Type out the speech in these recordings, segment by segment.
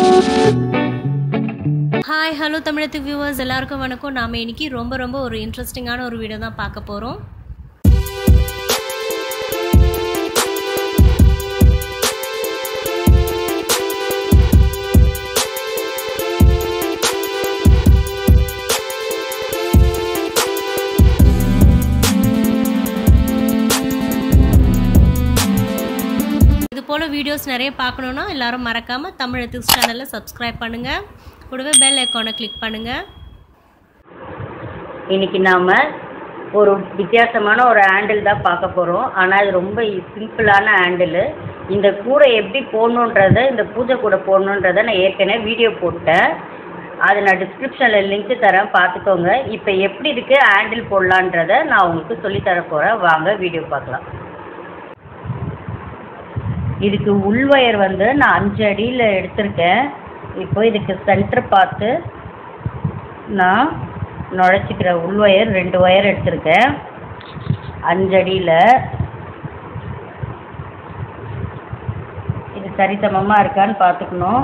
hi hello தமிழத்துக்கு viewers எல்லாருக்கும் வணக்கம் நாம் இன்னைக்கு ரொம்ப ரொம்ப ஒரு இன்ட்ரெஸ்டிங்கான ஒரு வீடியோ தான் பார்க்க போகிறோம் இது போல் வீடியோஸ் நிறைய பார்க்கணுன்னா எல்லாரும் மறக்காமல் தமிழத்துக்கு சேனலில் சப்ஸ்கிரைப் பண்ணுங்கள் கூடவே பெல் ஐக்கானை கிளிக் பண்ணுங்கள் இன்னைக்கு நாம ஒரு வித்தியாசமான ஒரு ஹேண்டில் தான் பார்க்க போகிறோம் ஆனால் இது ரொம்ப சிம்பிளான ஹேண்டில் இந்த கூடை எப்படி போடணுன்றத இந்த பூஜை கூடை போடணுன்றத நான் ஏற்கனவே வீடியோ போட்டேன் அது நான் டிஸ்கிரிப்ஷனில் லிங்க் தரேன் பார்த்துக்கோங்க இப்போ எப்படி இதுக்கு ஹேண்டில் போடலான்றத நான் உங்களுக்கு சொல்லித் தர போகிறேன் வாங்க வீடியோ பார்க்கலாம் இதுக்கு உள்வயர் வந்து நான் அஞ்சு அடியில் எடுத்திருக்கேன் இப்போ இதுக்கு சென்டர் பார்த்து நான் நுழைச்சிக்கிற உள்வயர் ரெண்டு ஒயர் எடுத்திருக்கேன் அஞ்சு அடியில் இது சரிசமமாக இருக்கான்னு பார்த்துக்கணும்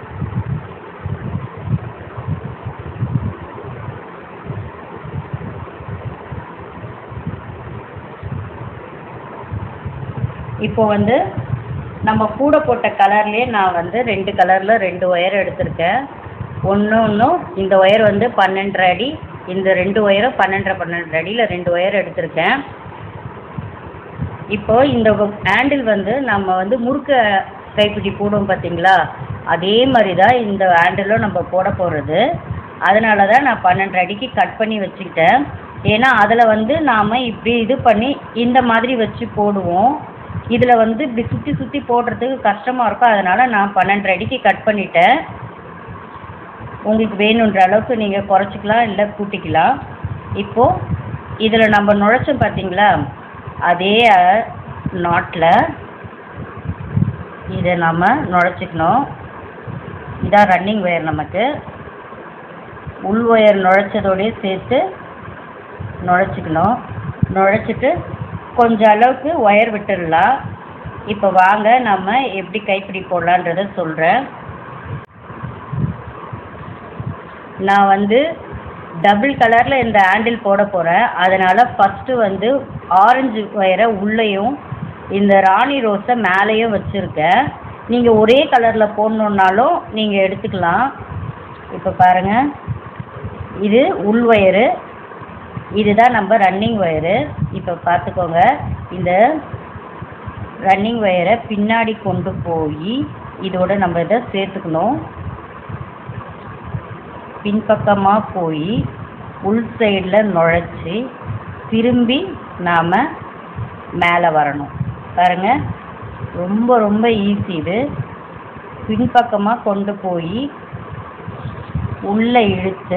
இப்போ வந்து நம்ம கூட போட்ட கலர்லேயே நான் வந்து ரெண்டு கலரில் ரெண்டு ஒயர் எடுத்திருக்கேன் ஒன்று ஒன்றும் இந்த ஒயர் வந்து பன்னெண்டரை அடி இந்த ரெண்டு ஒயரும் பன்னெண்டரை பன்னெண்டரை அடியில் ரெண்டு ஒயர் எடுத்திருக்கேன் இப்போ இந்த ஹேண்டில் வந்து நம்ம வந்து முறுக்க கைப்பிடி போடுவோம் பார்த்தீங்களா அதே மாதிரி தான் இந்த ஹேண்டிலும் நம்ம போட போகிறது அதனால தான் நான் பன்னெண்டரை அடிக்கு கட் பண்ணி வச்சுக்கிட்டேன் ஏன்னா அதில் வந்து நாம் இப்படி இது பண்ணி இந்த மாதிரி வச்சு போடுவோம் இதில் வந்து இப்படி சுற்றி சுற்றி போடுறதுக்கு கஷ்டமாக இருக்கும் அதனால் நான் பன்னெண்டரை அடிக்கு கட் பண்ணிட்டேன் உங்களுக்கு வேணுன்ற அளவுக்கு நீங்கள் குறைச்சிக்கலாம் இல்லை கூட்டிக்கலாம் இப்போது இதில் நம்ம நுழைச்சோம் பார்த்தீங்களா அதே நாட்டில் இதை நம்ம நுழைச்சிக்கணும் இதான் ரன்னிங் ஒயர் நமக்கு உள் ஒயர் நுழைச்சதோடய சேர்த்து நுழைச்சிக்கணும் நுழைச்சிட்டு கொஞ்சம் அளவுக்கு ஒயர் விட்டுடலாம் இப்போ வாங்க நம்ம எப்படி கைப்பிடி போடலான்றத சொல்கிறேன் நான் வந்து டபுள் கலரில் இந்த ஹேண்டில் போட போகிறேன் அதனால் ஃபஸ்ட்டு வந்து ஆரஞ்சு ஒயரை உள்ளேயும் இந்த ராணி ரோஸை மேலேயும் வச்சுருக்கேன் நீங்கள் ஒரே கலரில் போடணுன்னாலும் நீங்கள் எடுத்துக்கலாம் இப்போ பாருங்கள் இது உள் ஒயரு இதுதான் நம்ம ரன்னிங் ஒயரு இப்போ பார்த்துக்கோங்க இந்த ரன்னிங் ஒயரை பின்னாடி கொண்டு போய் இதோட நம்ம இதை சேர்த்துக்கணும் பின்பக்கமாக போய் உள் சைடில் நுழைச்சி திரும்பி நாம் மேலே வரணும் பாருங்க ரொம்ப ரொம்ப ஈஸி இது பின்பக்கமாக கொண்டு போய் உள்ளே இழுத்து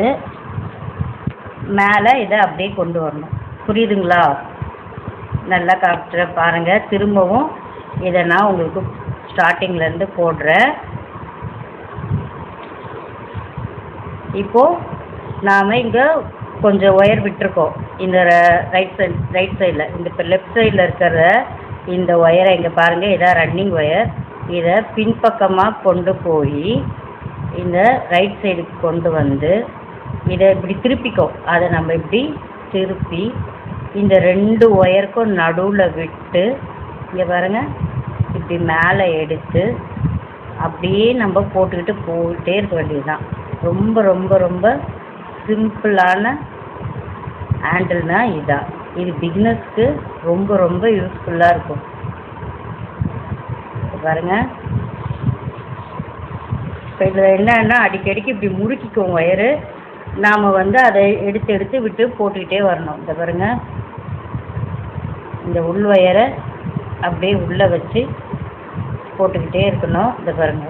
மேலே இதை அப்படியே கொண்டு வரணும் புரியுதுங்களா நல்லா காட்டுற பாருங்கள் திரும்பவும் இதை நான் உங்களுக்கு ஸ்டார்டிங்லேருந்து போடுறேன் இப்போது நாம் இங்கே கொஞ்சம் ஒயர் விட்டுருக்கோம் இந்த ரைட் சைட் ரைட் சைடில் இந்த இப்போ லெஃப்ட் சைடில் இருக்கிற இந்த ஒயரை இங்கே பாருங்கள் இதான் ரன்னிங் ஒயர் இதை பின்பக்கமாக கொண்டு போய் இந்த ரைட் சைடுக்கு கொண்டு வந்து இதை இப்படி திருப்பிக்கோ அதை நம்ம இப்படி திருப்பி இந்த ரெண்டு ஒயருக்கும் நடுவில் விட்டு இங்கே பாருங்கள் இப்படி மேலே எடுத்து அப்படியே நம்ம போட்டுக்கிட்டு போயிட்டே இருக்க வேண்டியதுதான் ரொம்ப ரொம்ப ரொம்ப சிம்பிளான ஹேண்டில்னா இதான் இது பிக்னஸ்க்கு ரொம்ப ரொம்ப யூஸ்ஃபுல்லாக இருக்கும் பாருங்கள் இப்போ இதில் என்னன்னா அடிக்கடிக்கு இப்படி முறுக்கிக்கும் ஒயரு நாம் வந்து அதை எடுத்து எடுத்து விட்டு போட்டுக்கிட்டே வரணும் இந்த பாருங்க இந்த உள் ஒயரை அப்படியே உள்ளே வச்சு போட்டுக்கிட்டே இருக்கணும் இந்த பாருங்க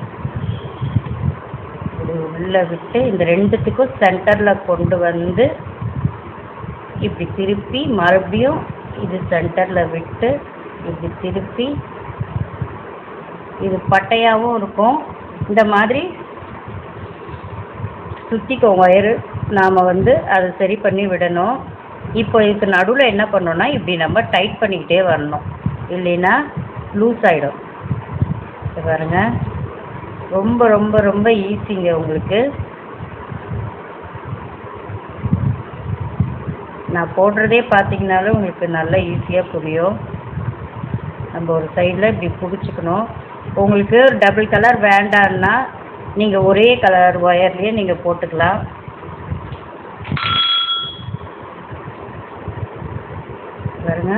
இப்படி உள்ளே விட்டு இந்த ரெண்டுத்துக்கும் சென்டரில் கொண்டு வந்து இப்படி திருப்பி மறுபடியும் இது சென்டரில் விட்டு இப்படி திருப்பி இது பட்டையாகவும் இருக்கும் இந்த மாதிரி சுற்றிக்கும் ஒயரு நாம் வந்து அதை சரி பண்ணி விடணும் இப்போ இதுக்கு நடுவில் என்ன பண்ணணும்னா இப்படி நம்ம டைட் பண்ணிக்கிட்டே வரணும் இல்லைன்னா லூஸ் ஆகிடும் இது பாருங்க ரொம்ப ரொம்ப ரொம்ப ஈஸிங்க உங்களுக்கு நான் போடுறதே பார்த்தீங்கனாலும் உங்களுக்கு நல்லா ஈஸியாக புரியும் நம்ம ஒரு சைடில் இப்படி பிடிச்சிக்கணும் உங்களுக்கு டபுள் கலர் வேண்டான்னா நீங்கள் ஒரே கலர் ஒயர்லேயே நீங்கள் போட்டுக்கலாம் பாருங்க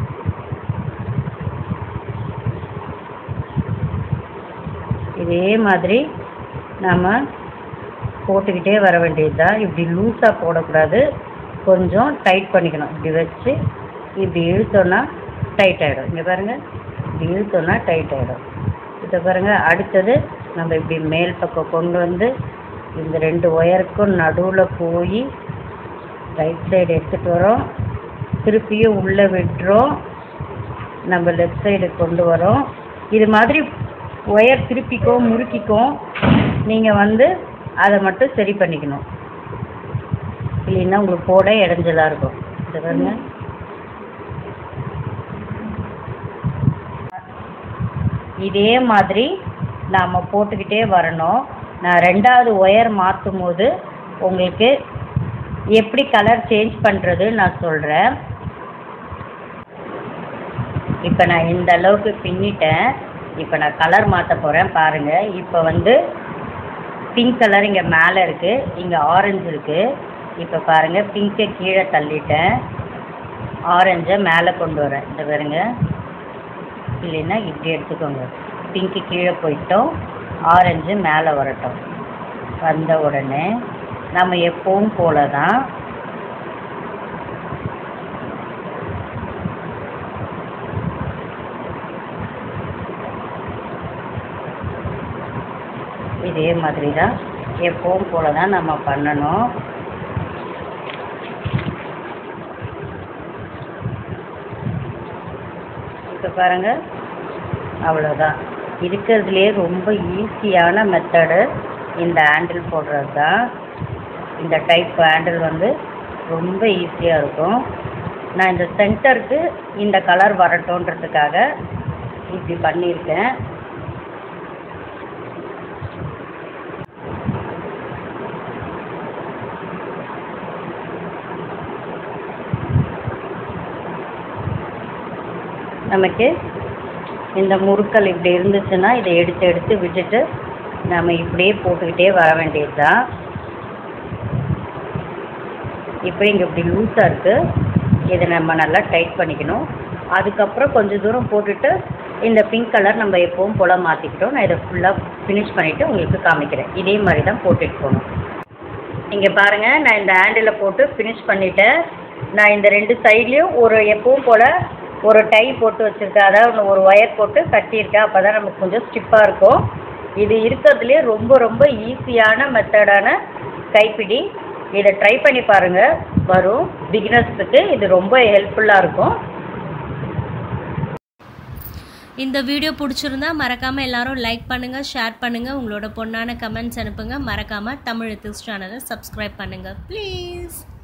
இதே மாதிரி நாம் போட்டுக்கிட்டே வர வேண்டியது தான் இப்படி லூஸாக போடக்கூடாது கொஞ்சம் டைட் பண்ணிக்கணும் இப்படி வச்சு இப்படி இழுத்தோன்னா டைட் ஆகிடும் இங்கே பாருங்கள் இப்படி இழுத்தோன்னா டைட் ஆகிடும் இதை பாருங்கள் அடுத்தது நம்ம இப்படி மேல் பக்கம் கொண்டு வந்து இந்த ரெண்டு ஒயருக்கும் நடுவில் போய் ரைட் சைடு எடுத்துகிட்டு வரோம் திருப்பியும் உள்ளே விட்டுறோம் நம்ம லெஃப்ட் சைடு கொண்டு வரோம் இது மாதிரி ஒயர் திருப்பிக்கும் முறுக்கிக்கும் நீங்கள் வந்து அதை மட்டும் சரி பண்ணிக்கணும் இல்லைன்னா உங்களுக்கு போட இடைஞ்சலாக இருக்கும் இதை பாருங்க இதே மாதிரி நாம் போட்டுக்கிட்டே வரணும் நான் ரெண்டாவது ஒயர் மாற்றும் போது உங்களுக்கு எப்படி கலர் சேஞ்ச் பண்ணுறது நான் சொல்கிறேன் இப்போ நான் இந்த அளவுக்கு பின்னிட்டேன் இப்போ நான் கலர் மாற்ற போகிறேன் பாருங்கள் இப்போ வந்து பிங்க் கலர் இங்கே மேலே இருக்குது இங்கே ஆரஞ்சு இருக்குது இப்போ பாருங்கள் பிங்கை கீழே தள்ளிட்டேன் ஆரஞ்சை மேலே கொண்டு வரேன் இந்த பாருங்க இல்லைன்னா இப்படி எடுத்துக்கோங்க பிங்க்கு கீழே போயிட்டோம் ஆரஞ்சு மேலே வரட்டும் வந்த உடனே நம்ம எப்பவும் போல தான் இதே மாதிரி தான் எப்பவும் போல தான் நம்ம பண்ணணும் இப்போ பாருங்க அவ்வளோதான் இருக்கிறதுலே ரொம்ப ஈஸியான மெத்தடு இந்த ஹேண்டில் போடுறது தான் இந்த டைப் ஹேண்டில் வந்து ரொம்ப ஈஸியாக இருக்கும் நான் இந்த சென்டருக்கு இந்த கலர் வரட்டுன்றதுக்காக இப்படி பண்ணியிருக்கேன் நமக்கு இந்த முறுக்கல் இப்படி இருந்துச்சுன்னா இதை எடுத்து எடுத்து விட்டுட்டு நம்ம இப்படியே போட்டுக்கிட்டே வர வேண்டியது தான் இப்போ இங்கே இப்படி லூஸாக இருக்குது இதை நம்ம நல்லா டைட் பண்ணிக்கணும் அதுக்கப்புறம் கொஞ்சம் தூரம் போட்டுட்டு இந்த பிங்க் கலர் நம்ம எப்பவும் போல் மாற்றிக்கிட்டோம் நான் இதை ஃபுல்லாக ஃபினிஷ் பண்ணிவிட்டு உங்களுக்கு காமிக்கிறேன் இதே மாதிரி தான் போட்டுட்டு போகணும் இங்கே பாருங்கள் நான் இந்த ஹேண்டில் போட்டு ஃபினிஷ் பண்ணிட்டேன் நான் இந்த ரெண்டு சைட்லேயும் ஒரு எப்பவும் போல் ஒரு டை போட்டு வச்சுருக்கேன் அதாவது ஒரு ஒயர் போட்டு கட்டியிருக்கேன் அப்போ தான் நமக்கு கொஞ்சம் ஸ்டிப்பாக இருக்கும் இது இருக்கிறதுலே ரொம்ப ரொம்ப ஈஸியான மெத்தடான கைப்பிடி இதை ட்ரை பண்ணி பாருங்கள் வரும் பிகினர்ஸுக்கு இது ரொம்ப ஹெல்ப்ஃபுல்லாக இருக்கும் இந்த வீடியோ பிடிச்சிருந்தா மறக்காமல் எல்லாரும் லைக் பண்ணுங்கள் ஷேர் பண்ணுங்கள் உங்களோட பொண்ணான கமெண்ட்ஸ் அனுப்புங்க மறக்காமல் தமிழ் எத்திக்ஸ் சேனலை சப்ஸ்கிரைப் பண்ணுங்கள் ப்ளீஸ்